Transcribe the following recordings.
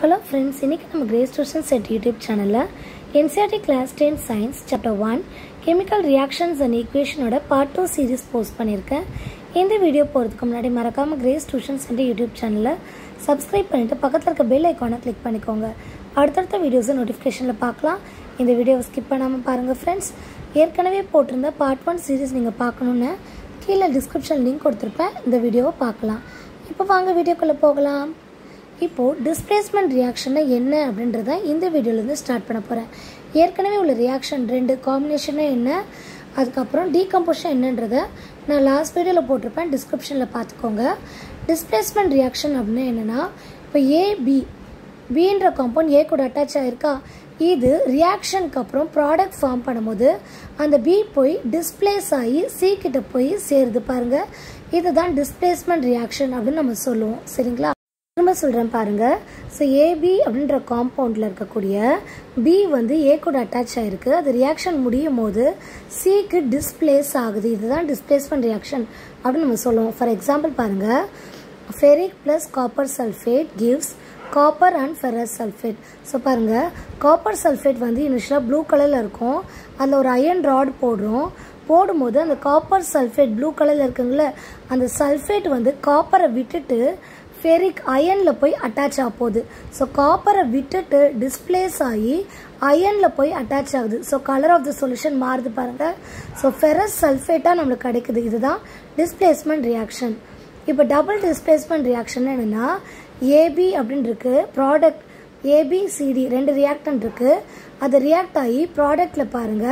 hello friends இன்றைக்கி நம்ம Grace tuition set YouTube சேனலில் NCERT class ten science chapter one chemical reactions and ஈக்குவேஷனோட part two series post பண்ணியிருக்கேன் இந்த video போகிறதுக்கு முன்னாடி மறக்காமல் கிரேஸ் டியூஷன் சென்டர் யூடியூப் சேனலை சப்ஸ்கிரைப் பண்ணிவிட்டு பக்கத்தில் இருக்க பெல் ஐக்கானை கிளிக் பண்ணிக்கோங்க அடுத்தடுத்த வீடியோஸை நோட்டிஃபிகேஷனில் பார்க்கலாம் இந்த வீடியோவை ஸ்கிப் பண்ணாமல் பாருங்கள் ஃப்ரெண்ட்ஸ் ஏற்கனவே போட்டிருந்த பார்ட் ஒன் சீரிஸ் நீங்கள் பார்க்கணுன்னு கீழே டிஸ்கிரிப்ஷன் லிங்க் கொடுத்துருப்பேன் இந்த வீடியோவை பார்க்கலாம் இப்போ வாங்க வீடியோக்குள்ளே போகலாம் இப்போது டிஸ்பிளேஸ்மெண்ட் ரியாக்ஷன்னா என்ன அப்படின்றத இந்த வீடியோலேருந்து ஸ்டார்ட் பண்ண போகிறேன் ஏற்கனவே உள்ள ரியாக்ஷன் ரெண்டு காம்பினேஷனாக என்ன அதுக்கப்புறம் டீகம்போஷன் என்னன்றதை நான் லாஸ்ட் வீடியோவில் போட்டிருப்பேன் டிஸ்கிரிப்ஷனில் பார்த்துக்கோங்க டிஸ்பிளேஸ்மெண்ட் ரியாக்ஷன் அப்படின்னா என்னென்னா இப்போ ஏபி பின்ற காம்பவுண்ட் ஏ கூட அட்டாச் ஆகிருக்கா இது ரியாக்ஷனுக்கு அப்புறம் ப்ராடக்ட் ஃபார்ம் பண்ணும்போது அந்த பி போய் டிஸ்பிளேஸ் ஆகி சி கிட்ட போய் சேருது பாருங்க இதுதான் டிஸ்பிளேஸ்மெண்ட் ரியாக்ஷன் அப்படின்னு நம்ம சொல்லுவோம் சரிங்களா திரும்ப சொல்கிறேன் பாருங்க ஸோ ஏபி அப்படின்ற காம்பவுண்டில் இருக்கக்கூடிய பி வந்து ஏ கூட அட்டாச் ஆகிருக்கு அது ரியாக்ஷன் முடியும் போது சிக்கு டிஸ்பிளேஸ் ஆகுது இதுதான் டிஸ்பிளேஸ்மெண்ட் ரியாக்ஷன் அப்படின்னு நம்ம சொல்லுவோம் ஃபார் எக்ஸாம்பிள் பாருங்கள் ferric plus copper sulphate gives copper and ferrous sulphate so பாருங்கள் காப்பர் சல்ஃபேட் வந்து இனிஷியலாக ப்ளூ கலரில் இருக்கும் அதில் ஒரு அயன் ராட் போடுறோம் போடும்போது அந்த காப்பர் சல்ஃபேட் ப்ளூ கலரில் இருக்குங்கள அந்த சல்ஃபேட் வந்து காப்பரை விட்டுட்டு ஃபெரிக் அயனில் போய் அட்டாச் ஆக போகுது ஸோ காப்பரை விட்டுட்டு டிஸ்பிளேஸ் ஆகி அயனில் போய் அட்டாச் ஆகுது so colour of the solution மாறுது பாருங்கள் ஸோ ஃபெரஸ் சல்ஃபேட்டாக நம்மளுக்கு கிடைக்குது இதுதான் டிஸ்பிளேஸ்மெண்ட் ரியாக்ஷன் இப்போ டபுள் டிஸ்பிளேஸ்மெண்ட் ரியாக்ஷன் என்னென்னா ஏபி அப்படின்னு இருக்கு ப்ராடக்ட் ஏபிசிடி ரெண்டு ரியாக்டன் இருக்கு அது ரியாக்ட் ஆகி ப்ராடக்ட்ல பாருங்க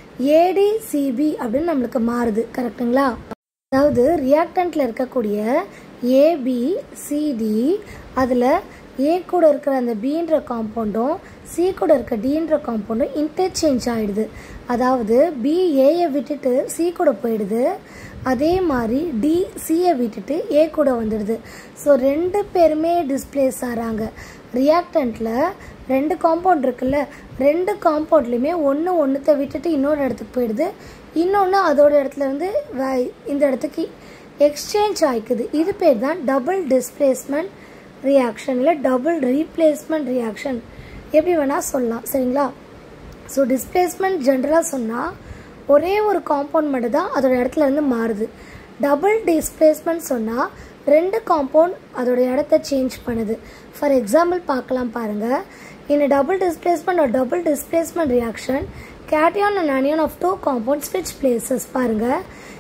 ஏடிசிபி அப்படின்னு நம்மளுக்கு மாறுது கரெக்டுங்களா அதாவது ரியாக்டன்ட்ல இருக்கக்கூடிய ஏபி சிடி அதில் ஏ கூட இருக்கிற அந்த பின்ற காம்பவுண்டும் சி கூட இருக்க டின்ற காம்பவுண்டும் இன்டர்சேஞ்ச் ஆகிடுது அதாவது பி ஏயை விட்டுட்டு சி கூட போயிடுது அதே மாதிரி டி சியை விட்டுட்டு ஏ கூட வந்துடுது ஸோ ரெண்டு பேருமே டிஸ்பிளேஸ் ஆகிறாங்க ரியாக்டண்ட்டில் ரெண்டு காம்பவுண்ட் இருக்குல்ல ரெண்டு காம்பவுண்ட்லேயுமே ஒன்று ஒன்றுத்தை விட்டுட்டு இன்னொரு இடத்துக்கு போயிடுது இன்னொன்று அதோட இடத்துல இருந்து இந்த இடத்துக்கு எக்ஸ்சேஞ்ச் ஆகிக்குது இது பேர் தான் டபுள் டிஸ்பிளேஸ்மெண்ட் ரியாக்ஷன் இல்லை டபுள் ரீப்ளேஸ்மெண்ட் ரியாக்ஷன் எப்படி வேணால் சொல்லலாம் சரிங்களா ஸோ டிஸ்பிளேஸ்மெண்ட் ஜென்ரலாக சொன்னால் ஒரே ஒரு காம்பவுண்ட் மட்டும் தான் அதோட இடத்துல இருந்து மாறுது டபுள் டிஸ்பிளேஸ்மெண்ட் சொன்னால் ரெண்டு காம்பவுண்ட் அதோட இடத்த சேஞ்ச் பண்ணுது ஃபார் எக்ஸாம்பிள் பார்க்கலாம் பாருங்கள் இன் டபுள் டிஸ்பிளேஸ்மெண்ட் ஒரு double displacement reaction cation and anion of two compound ஸ்விட்ச் பிளேசஸ் பாருங்கள்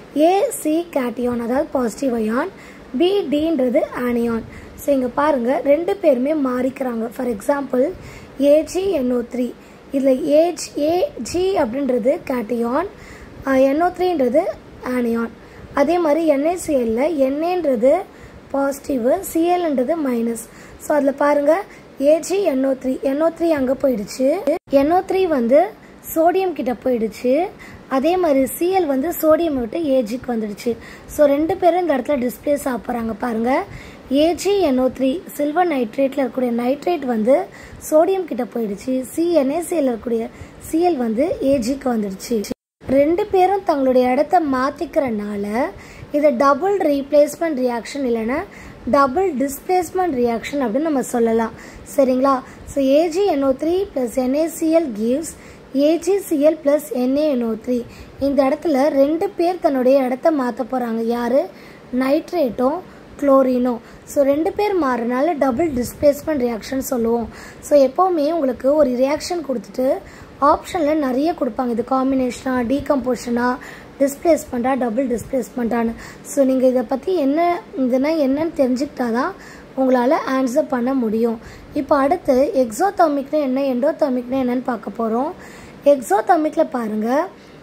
ஏசி கேட்டியான் அதாவது பாசிட்டிவ் அயான் பி டின்றது ஆனியான் ஸோ இங்கே பாருங்கள் ரெண்டு பேருமே மாறிக்கிறாங்க for example AG NO three இதில் ஏஜ் ஏஜி அப்படின்றது கேட்டியான் என்ஓ த்ரீன்றது ஆனியான் அதே மாதிரி என்ஏசிஎல்ல என்ஏன்றது பாசிட்டிவ் சிஎல்ன்றது மைனஸ் ஸோ அதில் பாருங்கள் AG NO three NO three அங்கே போயிடுச்சு என்ஓ த்ரீ வந்து சோடியம் கிட்ட போயிடுச்சு அதே மாதிரி சிஎல் வந்து சோடியம் விட்டு ஏஜிக்கு வந்துடுச்சு ஸோ ரெண்டு பேரும் இந்த இடத்துல டிஸ்பிளேஸ் ஆக போகிறாங்க பாருங்கள் ஏஜி என்ஓ த்ரீ சில்வர் நைட்ரேட்டில் இருக்கக்கூடிய நைட்ரேட் வந்து சோடியம் கிட்ட போயிடுச்சு சிஎன்ஏசிஎல் இருக்கக்கூடிய சிஎல் வந்து ஏஜிக்கு வந்துடுச்சு ரெண்டு பேரும் தங்களுடைய இடத்த மாற்றிக்கிறனால இதை டபுள் ரீப்ளேஸ்மெண்ட் ரியாக்ஷன் இல்லைன்னா டபுள் டிஸ்பிளேஸ்மெண்ட் ரியாக்ஷன் அப்படின்னு நம்ம சொல்லலாம் சரிங்களா so AG NO three plus NACL gives AGCL plus NANO three இந்த இடத்துல ரெண்டு பேர் தன்னுடைய இடத்த மாற்ற போகிறாங்க யார் நைட்ரேட்டும் குளோரினும் ஸோ ரெண்டு பேர் மாறினால டபுள் டிஸ்பிளேஸ்மெண்ட் ரியாக்ஷன் சொல்லுவோம் ஸோ எப்போவுமே உங்களுக்கு ஒரு ரியாக்ஷன் கொடுத்துட்டு ஆப்ஷனில் நிறைய கொடுப்பாங்க இது காம்பினேஷனாக டீகம்போஷனாக டிஸ்பிளேஸ்மெண்ட்டாக டபுள் டிஸ்பிளேஸ்மெண்ட்டானு ஸோ நீங்கள் இதை பற்றி என்ன இதுனா என்னன்னு தெரிஞ்சுக்கிட்டா தான் உங்களால் ஆன்சர் பண்ண முடியும் இப்போ அடுத்து எக்ஸோதாமிக்னா என்ன எண்டோதாமிக்னா என்னன்னு பார்க்க போகிறோம் எக்ஸோதாமிக்கில் பாருங்கள்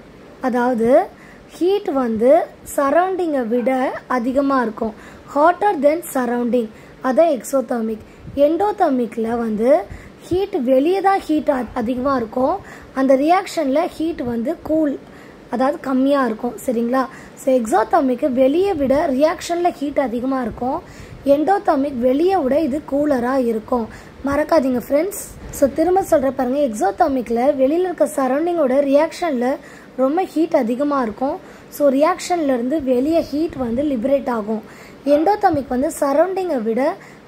அதாவது ஹீட் வந்து சரௌண்டிங்கை விட அதிகமாக இருக்கும் ஹாட்டர் தென் சரௌண்டிங் அதான் எக்ஸோதாமிக் எண்டோதாமிக்கில் வந்து ஹீட் வெளியே தான் ஹீட் அதிகமாக இருக்கும் அந்த ரியாக்ஷனில் ஹீட் வந்து கூல் அதாவது கம்மியாக இருக்கும் சரிங்களா ஸோ எக்ஸோதாமிக்கு வெளியே விட ரியாக்ஷனில் ஹீட் அதிகமாக இருக்கும் எண்டோதாமிக் வெளியே விட இது கூலராக இருக்கும் மறக்காதீங்க ஃப்ரெண்ட்ஸ் ஸோ திரும்ப சொல்கிற பாருங்க எக்ஸோதாமிக்கில் வெளியில் இருக்க சரௌண்டிங்கோட ரியாக்ஷனில் ரொம்ப ஹீட் அதிகமாக இருக்கும் ஸோ ரியாக்ஷன்லேருந்து வெளியே ஹீட் வந்து லிபரேட் ஆகும் எண்டோதாமிக் வந்து சரௌண்டிங்கை விட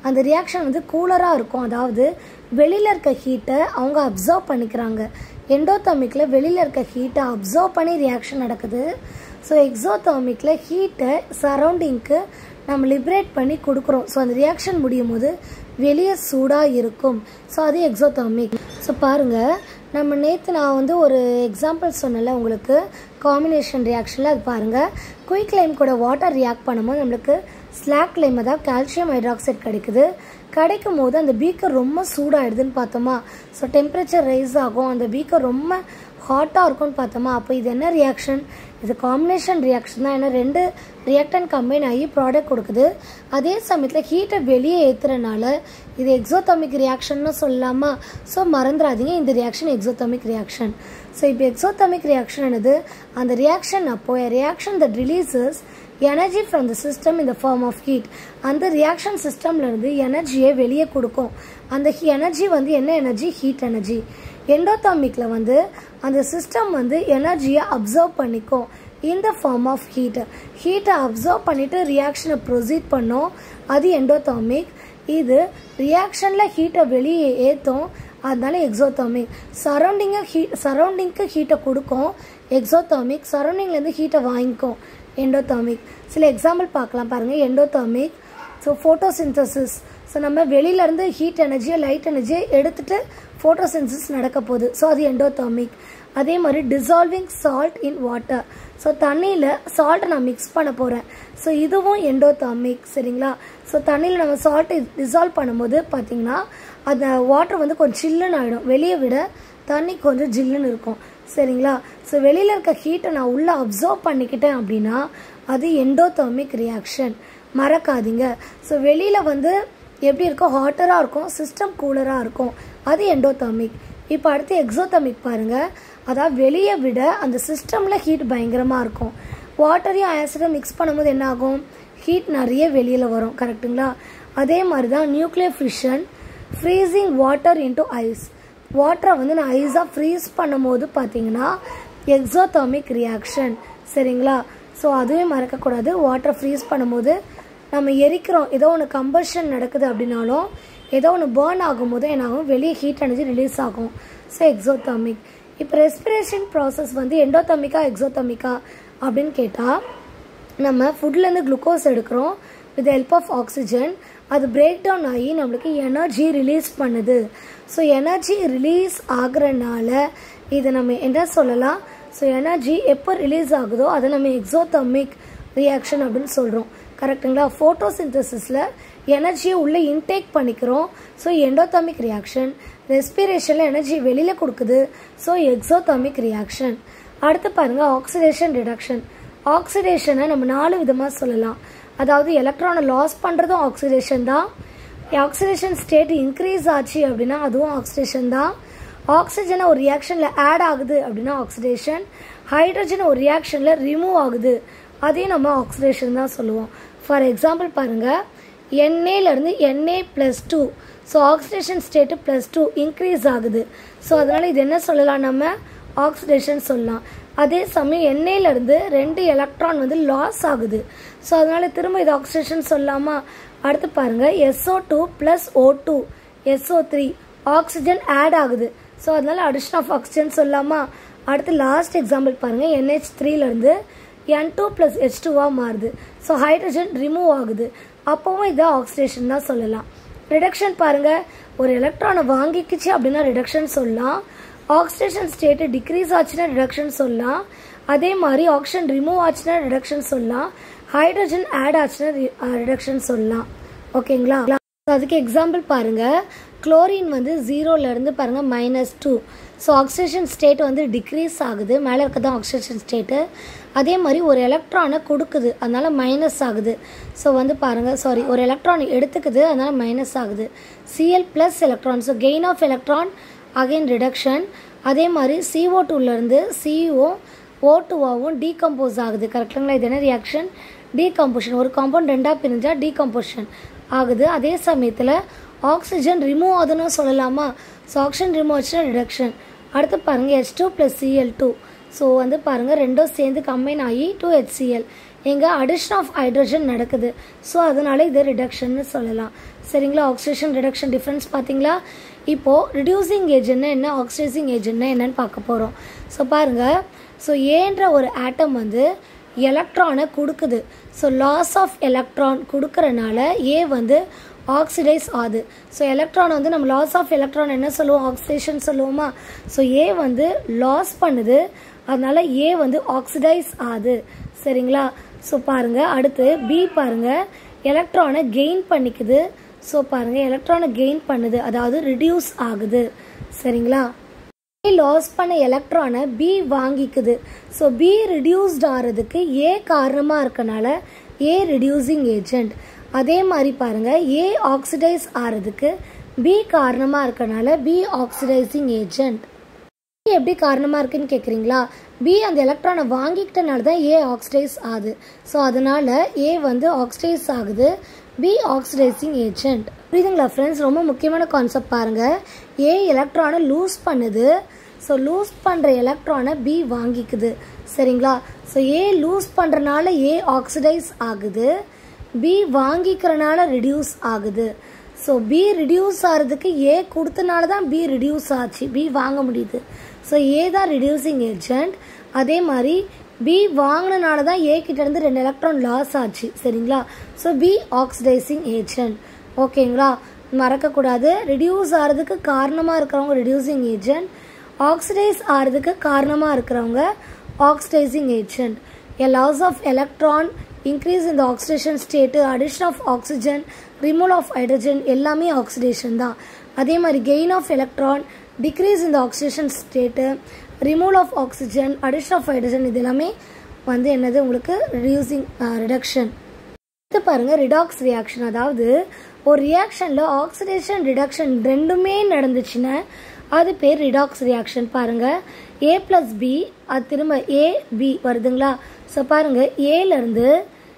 அந்த ரியாக்ஷன் வந்து கூலராக இருக்கும் அதாவது வெளியில் இருக்க ஹீட்டை அவங்க அப்சர்வ் பண்ணிக்கிறாங்க எண்டோதர்மிக்கில் வெளியில் இருக்க ஹீட்டை அப்சர்வ் பண்ணி ரியாக்ஷன் நடக்குது ஸோ எக்ஸோதர்மிக்கில் ஹீட்டை சரௌண்டிங்க்கு நம்ம லிபரேட் பண்ணி கொடுக்குறோம் ஸோ அந்த ரியாக்ஷன் முடியும் போது வெளியே சூடாக இருக்கும் ஸோ அது எக்ஸோதர்மிக் ஸோ பாருங்கள் நம்ம நேற்று நான் வந்து ஒரு எக்ஸாம்பிள் சொன்னல உங்களுக்கு காம்பினேஷன் ரியாக்ஷனில் அது பாருங்கள் குயிக் லைம் கூட வாட்டர் ரியாக்ட் பண்ணும்போது நம்மளுக்கு ஸ்லாக் லைம் அதாவது கால்சியம் ஹைட்ராக்சைடு கிடைக்குது கிடைக்கும் போது அந்த பீக்கர் ரொம்ப சூடாகிடுதுன்னு பார்த்தோமா ஸோ டெம்பரேச்சர் ரைஸ் ஆகும் அந்த பீக்கர் ரொம்ப ஹாட்டாக இருக்கும்னு பார்த்தோமா அப்போ இது என்ன ரியாக்ஷன் இது காம்பினேஷன் ரியாக்ஷன் தான் ஏன்னா ரெண்டு ரியாக்டன் கம்பைன் ஆகி ப்ராடக்ட் கொடுக்குது அதே சமயத்தில் ஹீட்டை வெளியே ஏற்றுறனால இது எக்ஸோதமிக் ரியாக்ஷன்னு சொல்லலாமா ஸோ மறந்துடாதீங்க இந்த ரியாக்ஷன் எக்ஸோதமிக் ரியாக்ஷன் ஸோ இப்போ எக்ஸோதமிக் ரியாக்ஷன் என்னது அந்த ரியாக்ஷன் அப்போ reaction that releases energy from the system இந்த ஃபார்ம் ஆஃப் ஹீட் அந்த ரியாக்ஷன் சிஸ்டம்லேருந்து எனர்ஜியை வெளியே கொடுக்கும் அந்த எனர்ஜி வந்து என்ன எனர்ஜி ஹீட் எனர்ஜி எண்டோதாமிக்கில் வந்து அந்த சிஸ்டம் வந்து எனர்ஜியை அப்சர்வ் பண்ணிக்கும் இந்த ஃபார்ம் ஆஃப் ஹீட் ஹீட்டை அப்சர்வ் பண்ணிவிட்டு ரியாக்ஷனை ப்ரொசீட் பண்ணோம் அது எண்டோதாமிக் இது ரியாக்ஷனில் ஹீட்டை வெளியே ஏற்றும் அதனால எக்ஸோதாமிக் சரௌண்டிங்கை ஹீட் சரௌண்டிங்க்கு ஹீட்டை கொடுக்கும் எக்ஸோதாமிக் சரௌண்டிங்லேருந்து ஹீட்டை வாங்கிக்கும் எண்டோதாமிக் சில எக்ஸாம்பிள் பார்க்கலாம் பாருங்கள் எண்டோதாமிக் ஸோ ஃபோட்டோசிந்தசிஸ் ஸோ நம்ம வெளியிலேருந்து ஹீட் எனர்ஜியை லைட் எனர்ஜியை எடுத்துகிட்டு ஃபோட்டோசிந்தசிஸ் நடக்க போகுது ஸோ அது எண்டோதாமிக் அதே மாதிரி dissolving salt in water so தண்ணியில் சால்ட்டை நான் மிக்ஸ் பண்ண போகிறேன் ஸோ இதுவும் எண்டோதாமிக் சரிங்களா ஸோ தண்ணியில் நம்ம சால்ட்டை டிசால்வ் பண்ணும்போது பார்த்திங்கன்னா அந்த வாட்டர் வந்து கொஞ்சம் சில்லுன்னு ஆகிடும் வெளியே விட தண்ணி கொஞ்சம் ஜில்லுன்னு இருக்கும் சரிங்களா ஸோ வெளியில் இருக்க ஹீட்டை நான் உள்ளே அப்சர்வ் பண்ணிக்கிட்டேன் அப்படின்னா அது எண்டோதர்மிக் ரியாக்ஷன் மறக்காதீங்க ஸோ வெளியில் வந்து எப்படி இருக்கும் ஹாட்டராக இருக்கும் சிஸ்டம் கூலராக இருக்கும் அது எண்டோதர்மிக் இப்போ அடுத்து எக்ஸோதர்மிக் பாருங்கள் அதாவது வெளியே விட அந்த சிஸ்டமில் ஹீட் பயங்கரமாக இருக்கும் வாட்டரையும் ஆசிடும் மிக்ஸ் பண்ணும்போது என்ன ஆகும் ஹீட் நிறைய வெளியில் வரும் கரெக்டுங்களா அதே மாதிரி தான் nuclear fission freezing water into ice வாட்டரை வந்து நான் ஐஸாக ஃப்ரீஸ் பண்ணும்போது பார்த்தீங்கன்னா எக்ஸோதர்மிக் ரியாக்ஷன் சரிங்களா ஸோ அதுவே மறக்கக்கூடாது வாட்டரை ஃப்ரீஸ் பண்ணும்போது நம்ம எரிக்கிறோம் ஏதோ ஒன்று கம்பஷன் நடக்குது அப்படின்னாலும் ஏதோ ஒன்று பேர்ன் ஆகும்போது என்ன ஆகும் வெளியே ஹீட் எனர்ஜி ரிலீஸ் ஆகும் ஸோ எக்ஸோதர்மிக் இப்போ ரெஸ்பிரேஷன் ப்ராசஸ் வந்து எண்டோதர்மிக்கா எக்ஸோதர்மிக்கா அப்படின்னு கேட்டால் நம்ம ஃபுட்லேருந்து குளுக்கோஸ் எடுக்கிறோம் வித் ஹெல்ப் ஆஃப் ஆக்சிஜன் அது பிரேக் டவுன் ஆகி நம்மளுக்கு எனர்ஜி ரிலீஸ் பண்ணுது ஸோ எனர்ஜி ரிலீஸ் ஆகுறனால இதை நம்ம என்ன சொல்லலாம் ஸோ எனர்ஜி எப்போ ரிலீஸ் ஆகுதோ அதை நம்ம எக்ஸோதர்மிக் ரியாக்ஷன் அப்படின்னு சொல்கிறோம் கரெக்டுங்களா ஃபோட்டோசிந்தசிஸில் எனர்ஜியை உள்ளே இன்டேக் பண்ணிக்கிறோம் ஸோ எண்டோதர்மிக் ரியாக்ஷன் ரெஸ்பிரேஷனில் எனர்ஜி வெளியில் கொடுக்குது ஸோ எக்ஸோதர்மிக் ரியாக்ஷன் அடுத்து பாருங்கள் ஆக்சிடேஷன் ரிடக்ஷன் ஆக்சிடேஷனை நம்ம நாலு விதமாக சொல்லலாம் அதாவது எலக்ட்ரானை லாஸ் பண்ணுறதும் ஆக்சிடேஷன் தான் ஆக்சிடேஷன் ஸ்டேட் இன்க்ரீஸ் ஆச்சு அப்படின்னா அதுவும் ஆக்சிடேஷன் தான் ஆக்சிஜனை ஒரு ரியாக்ஷனில் ஆட் ஆகுது அப்படின்னா ஆக்சிடேஷன் ஹைட்ரஜன் ஒரு ரியாக்ஷனில் ரிமூவ் ஆகுது அதையும் நம்ம ஆக்சிடேஷன் தான் சொல்லுவோம் ஃபார் எக்ஸாம்பிள் பாருங்கள் எண்ணெயிலேருந்து எண்ணெய் plus two so oxidation state plus two increase ஆகுது ஸோ அதனால் இது என்ன சொல்லலாம் நம்ம ஆக்சிடேஷன் சொல்லலாம் அதே சமயம் எண்ணெயிலேருந்து ரெண்டு எலக்ட்ரான் வந்து லாஸ் ஆகுது ஸோ அதனால் திரும்ப இது ஆக்சிடேஷன் சொல்லலாமா அடுத்து பாருங்கள் SO two plus O two SO three oxygen add ஆகுது ஸோ அதனால் அடிஷன் ஆஃப் ஆக்சிஜன் சொல்லலாமா அடுத்து லாஸ்ட் எக்ஸாம்பிள் பாருங்கள் என்ஹெச் த்ரீலேருந்து என் டூ ப்ளஸ் ஹெச் டூவாக மாறுது ஸோ ஹைட்ரஜன் ரிமூவ் ஆகுது அப்போவும் இதை ஆக்சிடேஷன் தான் சொல்லலாம் ரிடக்ஷன் பாருங்கள் ஒரு எலக்ட்ரானை வாங்கிக்கிச்சு அப்படின்னா ரிடக்ஷன் சொல்லலாம் ஆக்சிடேஷன் ஸ்டேட்டு டிக்ரீஸ் ஆச்சுன்னா ரிடக்ஷன் சொல்லலாம் அதே மாதிரி ஆக்சிஜன் ரிமூவ் ஆச்சுன்னா ரிடக்ஷன் சொல்லலாம் ஹைட்ரஜன் ஆட் ஆச்சுன்னா ரிடக்ஷன் சொல்லலாம் ஓகேங்களா அதுக்கு எக்ஸாம்பிள் பாருங்கள் குளோரின் வந்து ஜீரோலேருந்து பாருங்கள் minus two so oxidation state வந்து டிக்ரீஸ் ஆகுது மேலே இருக்க தான் ஆக்சிடேஷன் ஸ்டேட்டு அதே மாதிரி ஒரு எலக்ட்ரானை கொடுக்குது அதனால் மைனஸ் ஆகுது ஸோ வந்து பாருங்கள் சாரி ஒரு எலக்ட்ரான் எடுத்துக்குது அதனால் மைனஸ் ஆகுது CL plus electron so gain of electron again reduction அதே மாதிரி சிஓ டூலேருந்து சிஓ ஓ டூவாகவும் டீகம்போஸ் ஆகுது கரெக்டுங்களா இது என்ன ரியாக்ஷன் டீகம்போஷன் ஒரு காம்பவுண்ட் ரெண்டாக பிரிஞ்சால் டீகம்போஷன் ஆகுது அதே சமயத்தில் ஆக்சிஜன் ரிமூவ் ஆகுதுன்னு சொல்லலாமா ஸோ ஆக்சிஜன் ரிமூவ் ஆச்சுன்னா ரிடக்ஷன் அடுத்து பாருங்கள் H two plus CL two so வந்து பாருங்கள் ரெண்டும் சேர்ந்து கம்பைன் ஆகி டூ ஹெச்சிஎல் எங்கே அடிஷன் ஆஃப் ஹைட்ரஜன் நடக்குது ஸோ அதனால இது ரிடக்ஷன்னு சொல்லலாம் சரிங்களா ஆக்சிடேஷன் ரிடக்ஷன் டிஃப்ரென்ஸ் பார்த்தீங்களா இப்போது ரிடியூசிங் ஏஜென்ட்னா என்ன ஆக்சிடைசிங் ஏஜென்ட்னா என்னன்னு பார்க்க போகிறோம் ஸோ பாருங்கள் ஸோ ஏன்ற ஒரு ஆட்டம் வந்து எலக்ட்ரானை கொடுக்குது ஸோ லாஸ் ஆஃப் எலக்ட்ரான் கொடுக்கறனால ஏ வந்து ஆக்சிடைஸ் ஆகுது ஸோ எலக்ட்ரான் வந்து நம்ம லாஸ் ஆஃப் எலக்ட்ரான் என்ன சொல்லுவோம் ஆக்சிடேஷன் சொல்லுவோமா ஸோ ஏ வந்து லாஸ் பண்ணுது அதனால ஏ வந்து ஆக்சிடைஸ் ஆகுது சரிங்களா ஸோ பாருங்கள் அடுத்து பி பாருங்கள் எலக்ட்ரானை கெயின் பண்ணிக்குது ஸோ பாருங்கள் எலக்ட்ரானை கெயின் பண்ணுது அதாவது ரிடியூஸ் ஆகுது சரிங்களா ஏ லாஸ் பண்ண எலக்ட்ரானை பி வாங்கிக்குது ஸோ பி ரிடியூஸ்ட் ஆகிறதுக்கு ஏ காரணமாக இருக்கனால ஏ ரிடியூசிங் ஏஜென்ட் அதே மாதிரி பாருங்க ஏ ஆக்சிடைஸ் ஆகிறதுக்கு பி காரணமாக இருக்கனால பி ஆக்சிடைசிங் ஏஜென்ட் பி எப்படி காரணமாக இருக்குன்னு கேட்குறீங்களா பி அந்த எலக்ட்ரானை வாங்கிக்கிட்டனால தான் ஏ ஆக்சிடைஸ் ஆகுது ஸோ அதனால ஏ வந்து ஆக்சிடைஸ் ஆகுது பி ஆக்சிடைசிங் ஏஜென்ட் புரியுதுங்களா ஃப்ரெண்ட்ஸ் ரொம்ப முக்கியமான கான்செப்ட் பாருங்கள் ஏ எலக்ட்ரானை லூஸ் பண்ணுது ஸோ லூஸ் பண்ணுற எலக்ட்ரானை பி வாங்கிக்குது சரிங்களா ஸோ ஏ லூஸ் பண்ணுறனால ஏ ஆக்சிடைஸ் ஆகுது பி வாங்கிக்கிறனால ரிடியூஸ் ஆகுது ஸோ பி ரிடியூஸ் ஆகிறதுக்கு ஏ கொடுத்தனால தான் பி ரிடியூஸ் ஆச்சு பி வாங்க முடியுது ஸோ ஏ தான் ரிடியூசிங் ஏஜென்ட் அதே மாதிரி பி வாங்கினனால தான் ஏ கிட்டேருந்து ரெண்டு எலக்ட்ரான் லாஸ் ஆச்சு சரிங்களா ஸோ பி ஆக்சிடைசிங் ஏஜென்ட் ஓகேங்களா மறக்கக்கூடாது ரிடியூஸ் ஆகிறதுக்கு காரணமாக இருக்கிறவங்க ரிடியூசிங் ஏஜென்ட் ஆக்சிடைஸ் ஆகிறதுக்கு காரணமாக இருக்கிறவங்க oxidising agent A loss of electron increase இந்த oxidation state addition of oxygen removal of hydrogen எல்லாமே ஆக்சிடேஷன் தான் அதே மாதிரி கெயின் ஆஃப் எலக்ட்ரான் டிக்ரீஸ் இந்த oxidation state removal of oxygen addition of hydrogen இது எல்லாமே வந்து என்னது உங்களுக்கு ரிடியூசிங் ரிடக்ஷன் அடுத்து பாருங்க ரிடாக்ஸ் ரியாக்ஷன் அதாவது ஒரு ரியாக்ஷனில் ஆக்சிடேஷன் ரிடக்ஷன் ரெண்டுமே நடந்துச்சுன்னா அது பேர் ரிடாக்ஸ் ரியாக்ஷன் பாருங்க ஏ பிளஸ் பி அது திரும்ப ஏ பி வருதுங்களா ஸோ பாருங்க ஏலேருந்து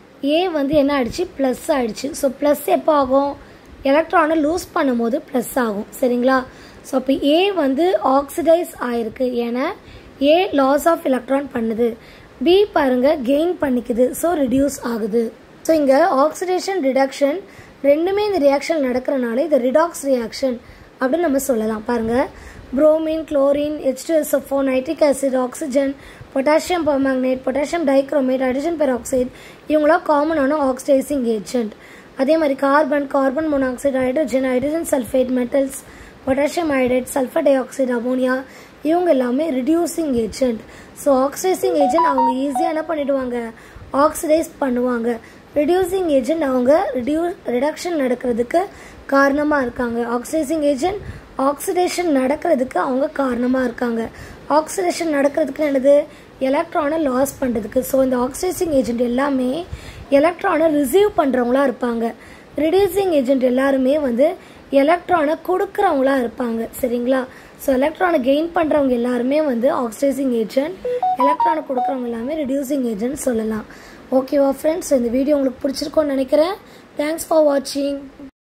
ஏ வந்து என்ன ஆயிடுச்சு ப்ளஸ் ஆயிடுச்சு ஸோ ப்ளஸ் எப்போ ஆகும் எலக்ட்ரானை லூஸ் பண்ணும்போது ப்ளஸ் ஆகும் சரிங்களா ஸோ அப்போ ஏ வந்து ஆக்சிடைஸ் ஆயிருக்கு ஏன்னா ஏ லாஸ் ஆஃப் எலக்ட்ரான் பண்ணுது பி பாருங்க கெயின் பண்ணிக்குது ஸோ ரிடியூஸ் ஆகுது ஸோ இங்கே ஆக்சிடேஷன் ரிடக்ஷன் ரெண்டுமே இந்த ரியாக்ஷன் நடக்கிறனால இது ரிடாக்ஸ் ரியாக்ஷன் அப்படின்னு நம்ம சொல்லலாம் பாருங்க bromine chlorine H two SFO nitric acid oxygen potassium permanganate potassium dichromate hydrogen peroxide இவங்களாம் காமனான ஆக்சிடைசிங் ஏஜென்ட் அதே மாதிரி carbon carbon monoxide hydrogen hydrogen sulphate metals potassium hydrate sulphur dioxide ammonia இவங்க எல்லாமே reducing agent so oxidising agent அவங்க ஈஸியாக என்ன பண்ணிடுவாங்க ஆக்சிடைஸ் பண்ணுவாங்க ரிடியூசிங் ஏஜென்ட் அவங்க ரிடியூ ரிடக்ஷன் நடக்கிறதுக்கு காரணமாக இருக்காங்க ஆக்சிடைசிங் ஏஜென்ட் ஆக்சிடேஷன் நடக்கிறதுக்கு அவங்க காரணமாக இருக்காங்க ஆக்சிடேஷன் நடக்கிறதுக்கு என்னது எலக்ட்ரானை லாஸ் பண்ணுறதுக்கு ஸோ இந்த ஆக்சிடைசிங் ஏஜென்ட் எல்லாமே எலக்ட்ரானை ரிசீவ் பண்ணுறவங்களா இருப்பாங்க ரிடியூசிங் ஏஜென்ட் எல்லாருமே வந்து எலக்ட்ரானை கொடுக்குறவங்களா இருப்பாங்க சரிங்களா ஸோ எலக்ட்ரானை கெயின் பண்ணுறவங்க எல்லாருமே வந்து ஆக்சிடைசிங் ஏஜென்ட் எலக்ட்ரானை கொடுக்குறவங்க எல்லாமே ரிடியூசிங் ஏஜென்ட் சொல்லலாம் ஓகேவா ஃப்ரெண்ட்ஸ் இந்த வீடியோ உங்களுக்கு பிடிச்சிருக்கோன்னு நினைக்கிறேன் தேங்க்ஸ் ஃபார் வாட்சிங்